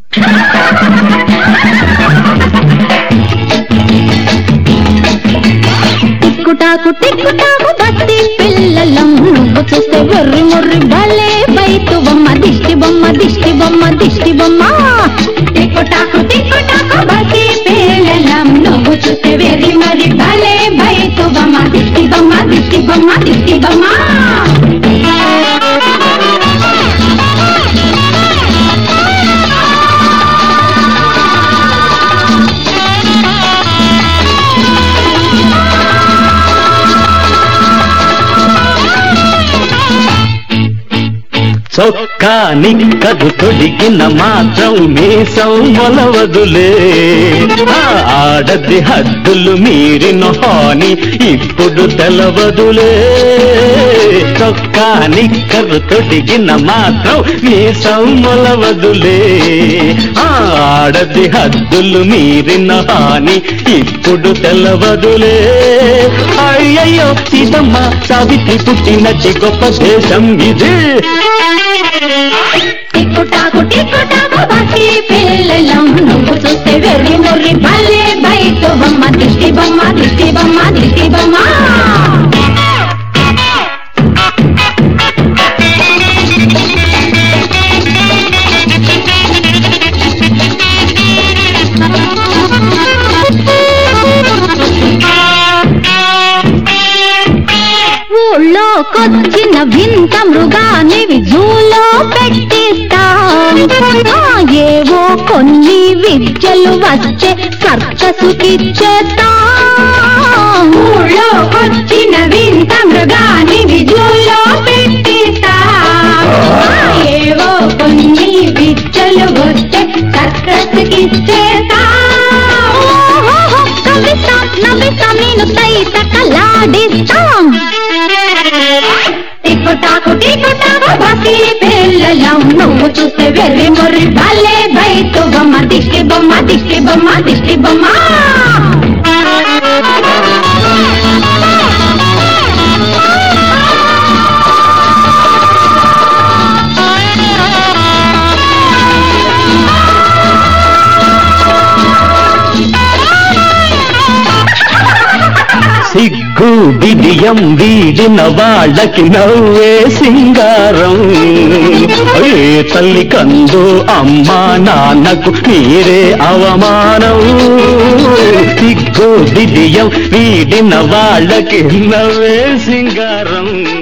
టిక్కుటాకు టిక్కుటాకు బట్టి పిల్లలం నువ్వు చూస్తే బొర్రి మొర్రి భలే బైతు బొమ్మ దిష్టి బొమ్మ దిష్టి బొమ్మ దిష్టి బొమ్మ టిక్కుటాకు టిక్కుటాకు బట్టి పిల్లలం నువ్వు చూస్తే వెర్రి మొర్రి భలే బైతు బొమ్మ దిష్టి బొమ్మ దిష్టి బొమ్మ దిష్టి బొమ్మ చొక్కా నిక్కదు తొడిగిన మాత్రం మీసం మొలవదులే ఆ ఆడది హద్దులు మీరిన హాని ఇప్పుడు తెలవదులే చొక్కా నిక్కరు తొడిగిన మాత్రం మీసం మొలవదులే ఆ ఆడది హద్దులు మీరిన హాని ఇప్పుడు తెలవదులే అయ్యయ్యో సీతమ్మ సావిత్రి పుట్టినట్టి గొప్ప దేశం ఇది టిక్కుటాకు టిక్కుటాకు బట్టి పిల్లలం నువ్వు చూస్తే వెర్రి మొర్రి భలే బైతు బొమ్మ దిష్టి బొమ్మ దిష్టి బొమ్మ దిష్టి బొమ్మ ఊళ్ళోకొచ్చిన వింత మృగాన్ని జూలో పెట్టిస్తా ఆ, ఏవో కొన్ని విద్యలు వచ్చే సర్కసుకిచ్చేస్తా ఊళ్ళోకొచ్చిన వింత మృగాన్ని జూలో పెట్టిస్తా ఆ, ఏవో కొన్ని విద్యలు వచ్చే సర్కసుకిచ్చేస్తా ఓహో, కవిస్తాం నవ్విస్తాం నేను సైత కలాడిస్తాం టిక్కుటాకు టిక్కుటాకు బసి పిల్లలం నువ్వు చూస్తే వెర్రి మొర్రి భలే బైతు బొమ్మ దిష్టి బొమ్మ దిష్టి బొమ్మ దిష్టి బొమ్మ సిగ్గు బిడియం వీడిన వాళ్ళకి నవ్వే సింగారం ఏ తల్లి కందు అమ్మా నాన్నకు మీరే అవమానం సిగ్గు బిడియం వీడిన వాళ్ళకి నవ్వే సింగారం